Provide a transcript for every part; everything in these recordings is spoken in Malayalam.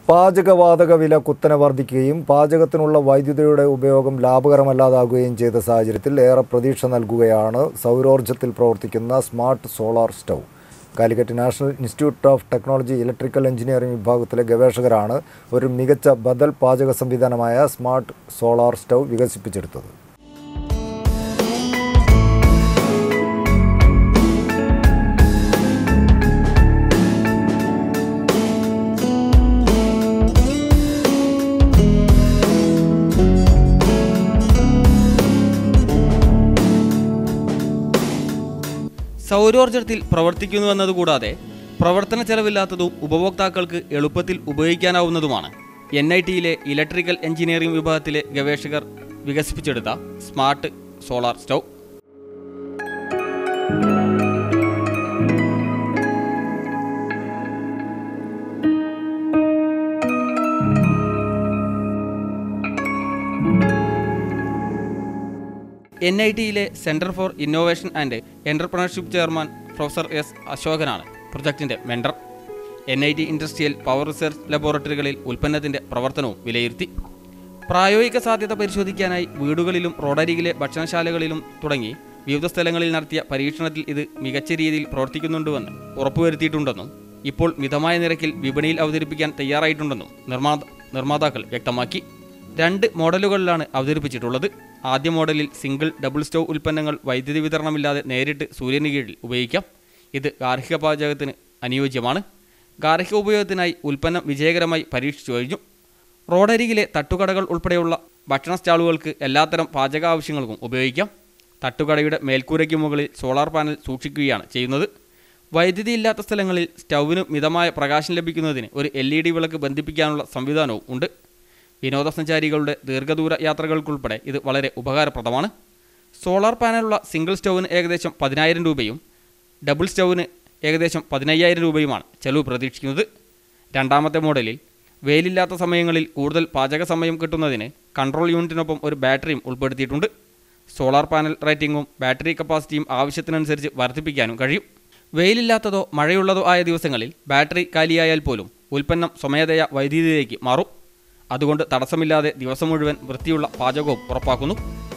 പാചകവാതക വില കുത്തനെ വർദ്ധിക്കുകയും പാചകത്തിനുള്ള വൈദ്യുതിയുടെ ഉപയോഗം ലാഭകരമല്ലാതാകുകയും ചെയ്ത സാഹചര്യത്തിൽ ഏറെ പ്രതീക്ഷ നൽകുകയാണ് സൗരോർജ്ജത്തിൽ പ്രവർത്തിക്കുന്ന smart solar stove Calicut national institute of technology electrical engineering വിഭാഗത്തിലെ ഗവേഷകരാണ് ഒരു മികച്ച ബദൽ പാചക സംവിധാനമായ സ്മാർട്ട് സോളാർ സ്റ്റൗ വികസിപ്പിച്ചെടുത്തത് സൗരോർജ്ജത്തിൽ പ്രവർത്തിക്കുന്നുവെന്നതുകൂടാതെ പ്രവർത്തന ചെലവില്ലാത്തതും ഉപഭോക്താക്കൾക്ക് എളുപ്പത്തിൽ ഉപയോഗിക്കാനാവുന്നതുമാണ് എൻ ഐ ടിയിലെ ഇലക്ട്രിക്കൽ എഞ്ചിനീയറിംഗ് വിഭാഗത്തിലെ ഗവേഷകർ വികസിപ്പിച്ചെടുത്ത smart solar stove N I ടിയിലെ centre for innovation and entrepreneurship chairman professor S അശോകനാണ് പ്രൊജക്ടിന്റെ mentor N I T industrial power research ലബോറട്ടറികളിൽ ഉൽപ്പന്നത്തിന്റെ പ്രവർത്തനവും വിലയിരുത്തി പ്രായോഗിക സാധ്യത പരിശോധിക്കാനായി വീടുകളിലും റോഡരികിലെ ഭക്ഷണശാലകളിലും തുടങ്ങി വിവിധ സ്ഥലങ്ങളിൽ നടത്തിയ പരീക്ഷണത്തിൽ ഇത് മികച്ച രീതിയിൽ പ്രവർത്തിക്കുന്നുണ്ടുവെന്ന് ഉറപ്പുവരുത്തിയിട്ടുണ്ടെന്നും ഇപ്പോൾ മിതമായ നിരക്കിൽ വിപണിയിൽ അവതരിപ്പിക്കാൻ തയ്യാറായിട്ടുണ്ടെന്നും നിർമ്മാത നിർമ്മാതാക്കൾ വ്യക്തമാക്കി രണ്ട് മോഡലുകളിലാണ് അവതരിപ്പിച്ചിട്ടുള്ളത് ആദ്യ മോഡലിൽ സിംഗിൾ ഡബിൾ സ്റ്റൗ ഉൽപ്പന്നങ്ങൾ വൈദ്യുതി വിതരണമില്ലാതെ നേരിട്ട് സൂര്യന് കീഴിൽ ഉപയോഗിക്കാം ഇത് ഗാർഹിക പാചകത്തിന് അനുയോജ്യമാണ് ഗാർഹിക ഉപയോഗത്തിനായി ഉൽപ്പന്നം വിജയകരമായി പരീക്ഷിച്ചു കഴിഞ്ഞു റോഡരികിലെ തട്ടുകടകൾ ഉൾപ്പെടെയുള്ള ഭക്ഷണ സ്റ്റാളുകൾക്ക് എല്ലാത്തരം പാചക ആവശ്യങ്ങൾക്കും ഉപയോഗിക്കാം തട്ടുകടയുടെ മേൽക്കൂരയ്ക്ക് മുകളിൽ സോളാർ പാനൽ സൂക്ഷിക്കുകയാണ് ചെയ്യുന്നത് വൈദ്യുതി ഇല്ലാത്ത സ്ഥലങ്ങളിൽ സ്റ്റൗവിന് മിതമായ പ്രകാശം ലഭിക്കുന്നതിന് ഒരു എൽ ഇ ഡി വിളക്ക് ബന്ധിപ്പിക്കാനുള്ള സംവിധാനവും ഉണ്ട് വിനോദസഞ്ചാരികളുടെ ദീർഘദൂര യാത്രകൾക്കുൾപ്പെടെ ഇത് വളരെ ഉപകാരപ്രദമാണ് സോളാർ പാനലുള്ള സിംഗിൾ സ്റ്റൗവിന് ഏകദേശം പതിനായിരം രൂപയും ഡബിൾ സ്റ്റൗവിന് ഏകദേശം പതിനയ്യായിരം രൂപയുമാണ് ചെലവ് പ്രതീക്ഷിക്കുന്നത് രണ്ടാമത്തെ മോഡലിൽ വെയിലില്ലാത്ത സമയങ്ങളിൽ കൂടുതൽ പാചക സമയം കിട്ടുന്നതിന് കൺട്രോൾ യൂണിറ്റിനൊപ്പം ഒരു ബാറ്ററിയും ഉൾപ്പെടുത്തിയിട്ടുണ്ട് സോളാർ പാനൽ റേറ്റിംഗും ബാറ്ററി കപ്പാസിറ്റിയും ആവശ്യത്തിനനുസരിച്ച് വർദ്ധിപ്പിക്കാനും കഴിയും വെയിലില്ലാത്തതോ മഴയുള്ളതോ ആയ ദിവസങ്ങളിൽ ബാറ്ററി കാലിയായാൽ പോലും ഉൽപ്പന്നം സ്വമേധയാ വൈദ്യുതിയിലേക്ക് മാറും അതുകൊണ്ട് തടസ്സമില്ലാതെ ദിവസം മുഴുവൻ വൃത്തിയുള്ള പാചകവും ഉറപ്പാക്കുന്നു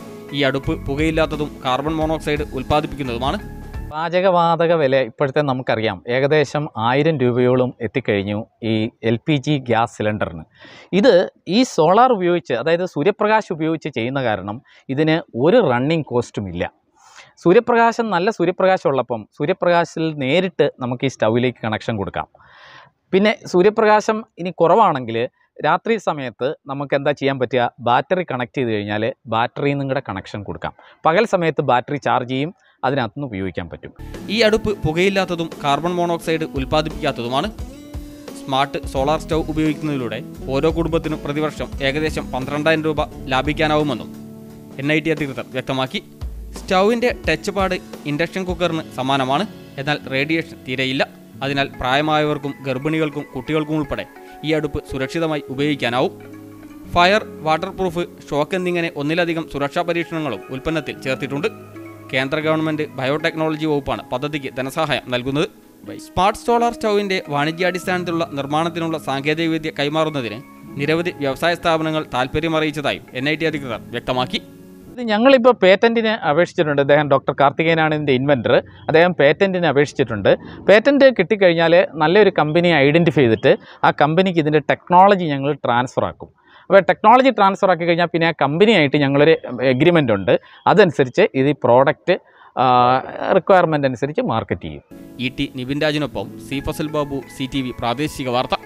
ഈ അടുപ്പ് പുകയില്ലാത്തതും കാർബൺ മോണോക്സൈഡ് ഉൽപ്പാദിപ്പിക്കുന്നതുമാണ് പാചകവാതക വില ഇപ്പോഴത്തെ നമുക്കറിയാം ഏകദേശം ആയിരം രൂപയോളം എത്തിക്കഴിഞ്ഞു ഈ എൽ പി ജി ഗ്യാസ് സിലിണ്ടറിന് ഇത് ഈ സോളാർ ഉപയോഗിച്ച് അതായത് സൂര്യപ്രകാശം ഉപയോഗിച്ച് ചെയ്യുന്ന കാരണം ഇതിന് ഒരു റണ്ണിങ് കോസ്റ്റും ഇല്ല സൂര്യപ്രകാശം നല്ല സൂര്യപ്രകാശം ഉള്ളപ്പം സൂര്യപ്രകാശത്തിൽ നേരിട്ട് നമുക്ക് ഈ സ്റ്റൗവിലേക്ക് കണക്ഷൻ കൊടുക്കാം പിന്നെ സൂര്യപ്രകാശം ഇനി കുറവാണെങ്കിൽ രാത്രി സമയത്ത് നമുക്ക് എന്താ ചെയ്യാൻ പറ്റുക ബാറ്ററി കണക്ട് ചെയ്ത് കഴിഞ്ഞാൽ ബാറ്ററിയിൽ നിന്നും കൂടെ കണക്ഷൻ കൊടുക്കാം പകൽ സമയത്ത് ബാറ്ററി ചാർജ് ചെയ്യും അതിനകത്തുനിന്ന് ഉപയോഗിക്കാൻ പറ്റും ഈ അടുപ്പ് പുകയില്ലാത്തതും കാർബൺ മോണോക്സൈഡ് ഉൽപ്പാദിപ്പിക്കാത്തതുമാണ് സ്മാർട്ട് സോളാർ സ്റ്റൗ ഉപയോഗിക്കുന്നതിലൂടെ ഓരോ കുടുംബത്തിനും പ്രതിവർഷം ഏകദേശം പന്ത്രണ്ടായിരം രൂപ ലാഭിക്കാനാവുമെന്നും എൻ ഐ ടി അധികൃതർ വ്യക്തമാക്കി സ്റ്റൗവിൻ്റെ ടച്ച് പാഡ് ഇൻഡക്ഷൻ കുക്കറിന് സമാനമാണ് എന്നാൽ റേഡിയേഷൻ തീരെയില്ല അതിനാൽ പ്രായമായവർക്കും ഗർഭിണികൾക്കും കുട്ടികൾക്കും ഉൾപ്പെടെ ഈ അടുപ്പ് സുരക്ഷിതമായി ഉപയോഗിക്കാനാവും ഫയർ വാട്ടർ പ്രൂഫ് ഷോക്ക് എന്നിങ്ങനെ ഒന്നിലധികം സുരക്ഷാ പരീക്ഷണങ്ങളും ഉൽപ്പന്നത്തിൽ ചേർത്തിട്ടുണ്ട് കേന്ദ്ര ഗവൺമെന്റ് ബയോടെക്നോളജി വകുപ്പാണ് പദ്ധതിക്ക് ധനസഹായം നൽകുന്നത് സ്മാർട്ട് സോളാർ സ്റ്റൗവിന്റെ വാണിജ്യാടിസ്ഥാനത്തിലുള്ള നിർമ്മാണത്തിനുള്ള സാങ്കേതികവിദ്യ കൈമാറുന്നതിന് നിരവധി വ്യവസായ സ്ഥാപനങ്ങൾ താൽപ്പര്യമറിയിച്ചതായും എൻ ഐ ടി അധികൃതർ വ്യക്തമാക്കി ഇത് ഞങ്ങളിപ്പോൾ പേറ്റൻറ്റിന് അപേക്ഷിച്ചിട്ടുണ്ട് അദ്ദേഹം ഡോക്ടർ കാർത്തികേയനാണ് ഇതിൻ്റെ ഇൻവെൻറ്റർ അദ്ദേഹം പേറ്റൻറ്റിന് അപേക്ഷിച്ചിട്ടുണ്ട് പേറ്റൻറ്റ് കിട്ടിക്കഴിഞ്ഞാൽ നല്ലൊരു കമ്പനി ഐഡൻറ്റിഫൈ ചെയ്തിട്ട് ആ കമ്പനിക്ക് ഇതിൻ്റെ ടെക്നോളജി ഞങ്ങൾ ട്രാൻസ്ഫർ ആക്കും അപ്പോൾ ടെക്നോളജി ട്രാൻസ്ഫർ ആക്കി കഴിഞ്ഞാൽ പിന്നെ ആ കമ്പനിയായിട്ട് ഞങ്ങളൊരു എഗ്രിമെൻ്റ് ഉണ്ട് അതനുസരിച്ച് ഇത് ഈ പ്രോഡക്റ്റ് റിക്വയർമെൻ്റ് അനുസരിച്ച് മാർക്കറ്റ് ചെയ്യും ഇ ടി നിവിൻ രാജിനൊപ്പം C Fazal Babu C T V പ്രാദേശിക വാർത്ത